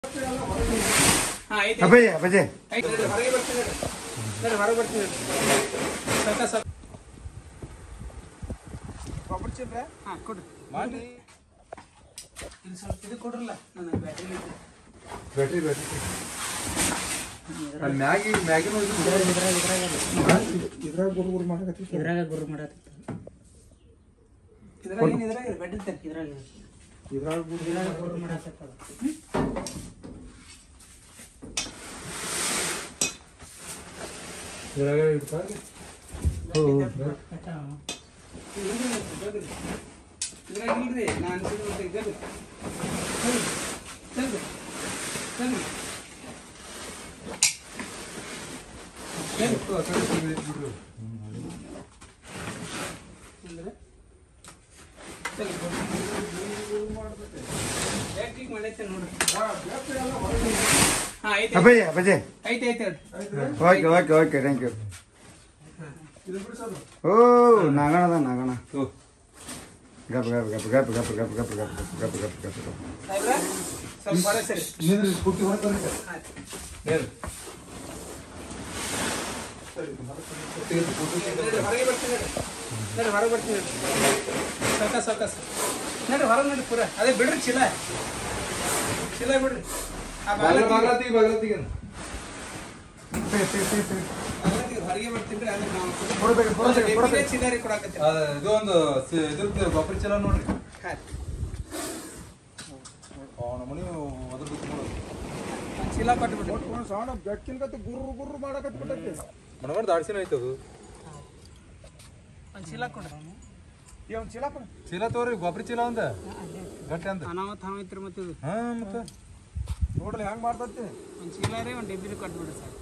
ಹಾ ಐತಿ ಅಪ್ಪಯ್ಯ ಅಪ್ಪಜ್ಜಿ ಐತಿ ನಡ್ರಿ, ಹೊರಗೆ ಬರ್ತೀನಿ ನಡ್ರಿ. ನಡ್ರಿ, ಹೊರಗೆ ಬರ್ತೀನಿ ನಡ್ರಿ. ಸ್ವಲ್ಪ ಸ್ವಲ್ಪ ಹಾ ಕೊಡ್ರಿ ಇಲ್ಲಿ ಸ್ವಲ್ಪ ಇದು ಕೊಡ್ರಲ್ಲ ನನಗೆ ಬ್ಯಾಟ್ರಿ ಐತಿ. ಬ್ಯಾಟ್ರಿ ಬ್ಯಾಟ್ರಿ ಅಲ್ಲಿ ಮ್ಯಾಗಿ ಮ್ಯಾಗಿನ ಇದ್ರಾಗ ಗುರು ಗುರು ಮಾಡಕತ್ತಿ ಇದ್ರಾಗ ಗುರು ಮಾಡತ್ತಿತ್ತು ಇದ್ರಾಗ ಏನ್ ಇದ್ರಾಗ ಇದೆ? ಬ್ಯಾಟ್ರಿ ತರ್ರಿ. ಇದ್ರಾಗ ಇದ್ರಾಗ ಗುರು ಇದ್ರಾಗ ಗುರು ಮಾಡತ್ತಿತ್ತು ಇದ್ರಾಗ ಇಡ್ತಾರೆ ಇಲ್ರಿ, ಇದ್ರಾಗ ಇದ್ರಾಗ ಇಲ್ರಿ ನಾನು ಅನ್ಸಿದ್ದು ಮತ್ತೆ ಇದ್ರಾಗ. ತರ್ರಿ, ತರ್ರಿ, ತರ್ರಿ. ಅಂದ್ರೆ? ತರ್ರಿ, ಬ್ಯಾಟ್ರಿಗೆ ಮಾಡೈತೆ ನೋಡ್ರಿ ಹಾ ಐತಿ ಅಪ್ಪಯ್ಯ ಅಪ್ಪಜ್ಜಿ ಐತಿ ಐತಿ ಹೇಳ್ರಿ okay okay okay thank you ಓ ನಾಗಣದ ನಾಗಣ ಗಪ್ ಗಪ್ ಗಪ್ ಗಪ್ ಗಪ್ ಗಪ್ ಗಪ್ ಗಪ್ ಗಪ್ ಗಪ್ ಗಪ್ ಗಪ್ ಸಾಹೇಬ್ರ ಸ್ವಲ್ಪ ಹೊರ ಸರಿ ಆಯ್ತು. ನಡ್ರಿ, ಹೊರಗೆ ಬರ್ತೀನಿ ನಡ್ರಿ. ನಡ್ರಿ, ಹೊರಗೆ ಬರ್ತೀನಿ ನಡ್ರಿ. ಸಾವ್ಕಾಸ್, ಸಾವ್ಕಾಸ್. ನಡ್ರಿ ಹೊರಗೆ ನಡ್ರಿ ಪೂರ ಅದೇ ಬಿಡ್ರಿ ಚೀಲ ಚೀಲ ಬಿಡ್ರಿ ಆ ಬಾಗ್ಲ ತೆಗಿ- ಬಾಗ್ಲ ತೆಗಿ, ಹೊರಗೆ ಬರ್ತೀನಿ ಅದೇ ನಾವು ಡೆಬ್ಬಿಗೆ ಚೀಲ ರೀ ಕೊಡಾಕತ್ತೀವಿ. ಇದು ಒಂದು ಸಿ- ಇದ್ರದ್ದು ಗೊಬ್ಬರ ಚಲ ನೋಡ್ರಿ ಆಯ್ತು. ಅವನ ಮನಿ ಅದ್ರ ಬಿಟ್ಟು ನೋಡು ಒಂದ್ ಚೀಲ ಕೊಟ್ಬಿಡ್ರಿ ಮನಗಂಡ ದಾಡ್ಸಿನ ಐತೆ ಅದು ಒಂದ್ ಚೀಲ ಕೊಡ್ರಿ ಚೀಲ ತಗೋರಿ ಗೊಬ್ಬರ ಚೀಲ ಒಂದ ಗಟ್ಟಿ ಅಂತ ಅನಾಹುತ ಹಾವೈತ್ರಿ ಮತ್ತೆ ಇದು ಹಾ ಮತ್ತ ನೋಡ್ರಿ ಹೆಂಗ್ ಮಾಡ್ತತಿ ಒಂದ್ ಚೀಲ ರೀ ಒಂದ್ ಡೆಬ್ಬಿಲಿ ಕೊಟ್ಬಿಡ್ರಿ ಸರ್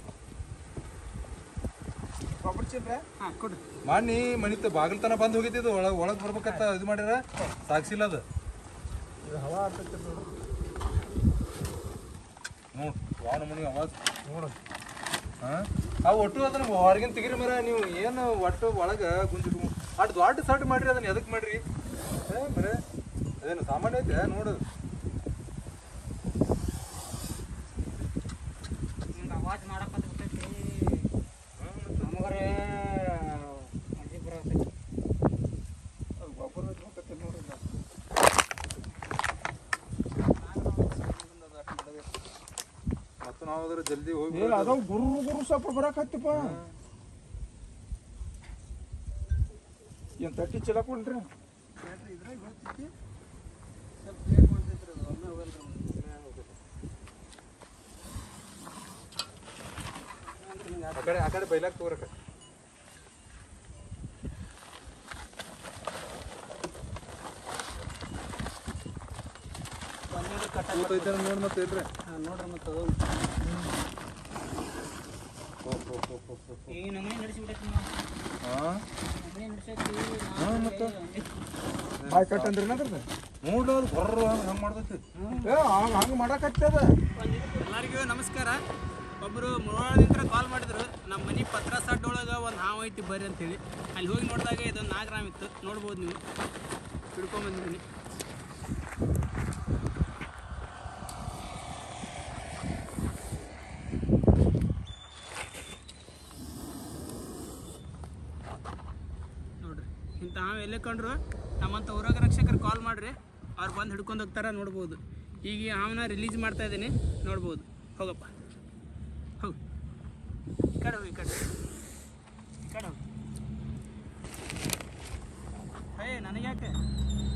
ಹಾ ಕೊಡ್ರಿ ಮಾಡಿ ಮನಿತ ಬಾಗಿಲ್ ತನ ಬಂದ್ ಹೋಗಿದ್ದು ಒಳಗ್ ಒಳಗ್ ಬರ್ಬೇಕಂತ ಇದು ಮಾಡ್ಯಾರ ಸಾಕ್ಷಿಲ್ಲ ಅದು ನೋಡ್ ವಾನ ಮನಿ ಅವಾಜ್ ನೋಡು ಹಾ ಆ ಒಟ್ಟು ಅದನ್ನ ಹೊರಗಿನ ತೆಗಿರಿ ಮರ ನೀವು ಏನು ಒಟ್ಟು ಒಳಗ ಗುಂಜಿಟ್ಟು ಅಟ್ ದೊಡ್ಡ ಸಟ್ ಮಾಡ್ರಿ ಅದನ್ನ ಎದಕ್ ಮಾಡ್ರಿ ಏ ಮರ ಅದೇನು ಸಾಮಾನ್ಯ ಐತೆ ನೋಡು ಹಿಂಗೆ ಅವಾಜ್ ಮಾಡಕ್ಕೆ ಬಿಟ್ಟೈತಿ ನಮಗರೆ ಮಜಿ ಬರತೈತಿ ಮತ್ತು ನಾವು ಅದ್ರ ಜಲ್ದಿ ಹೋಗಿ ಅದಾವ ಗುರು ಗುರು ಸ್ವಲ್ಪ ಬರಾಕತ್ತಿಪ್ಪ ಏನ್ ತಟ್ಟಿ ಚಲ ಕೊಡ್ರಿ ಆ ಕಡೆ ಆ ಕಡೆ ಬೈಲಾಕ್ ತಗೋರಕ ಕೂತೈತೆ ನೋಡ್ ಮತ್ತೆ ಇಲ್ರಿ ನೋಡ್ರಿ ಮತ್ತೆ ಅದು ಈಗ ನಮ್ಮನೆ ನಡೆಸಿಬಿಟ್ಟೈತಿ ನಾವು ಹಾ ನಮ್ಮನೆ ನಡೆಸೈತಿ ಹಾ ಮತ್ತೆ ಬಾಯ್ ಕಟ್ ಅಂದ್ರಿ ಏನಾದ್ರದ ನೋಡ್ಲಿ ಅದು ಬರ್ರ ಹಂಗ್ ಮಾಡ್ತೈತಿ ಏ ಹಂಗ ಹಂಗ ಮಾಡಕತ್ತದ ಎಲ್ಲರಿಗೂ ನಮಸ್ಕಾರ ಒಬ್ಬರು ಮುಳವಾಳದಿಂದ ಕಾಲ್ ಮಾಡಿದ್ರು ನಮ್ಮ ಮನೆ ಪತ್ರ ಸಡ್ ಒಳಗೆ ಒಂದು ಹಾವು ಐತಿ ಬರ್ರಿ ಅಂತೇಳಿ ಅಲ್ಲಿ ಹೋಗಿ ನೋಡಿದಾಗ ಇದೊಂದು ನಾಗರಾಮ್ ಇತ್ತು ನೋಡ್ಬೋದು ನೀವು ಹಿಡ್ಕೊಂಬಂದಿದ್ದೀನಿ ನೋಡ್ರಿ ಇಂಥ ಹಾವು ಎಲ್ಲೇ ಕಂಡ್ರು ನಮ್ಮಂಥ ಊರಾಗ ರಕ್ಷಕರು ಕಾಲ್ ಮಾಡಿರಿ ಅವ್ರು ಬಂದು ಹಿಡ್ಕೊಂಡು ಹೋಗ್ತಾರೆ ನೋಡ್ಬೋದು ಈಗ ಈ ಹಾವನ್ನ ರಿಲೀಸ್ ಮಾಡ್ತಾ ಇದ್ದೀನಿ ನೋಡ್ಬೋದು ಹೋಗಪ್ಪ ಹೋಗು ಈ ಕಡೆ ಹೋಗಿ ಈ ಕಡೆ ಈ ಕಡೆ ಹೋಗಿ ಏ ನನಗೆ ಯಾಕೆ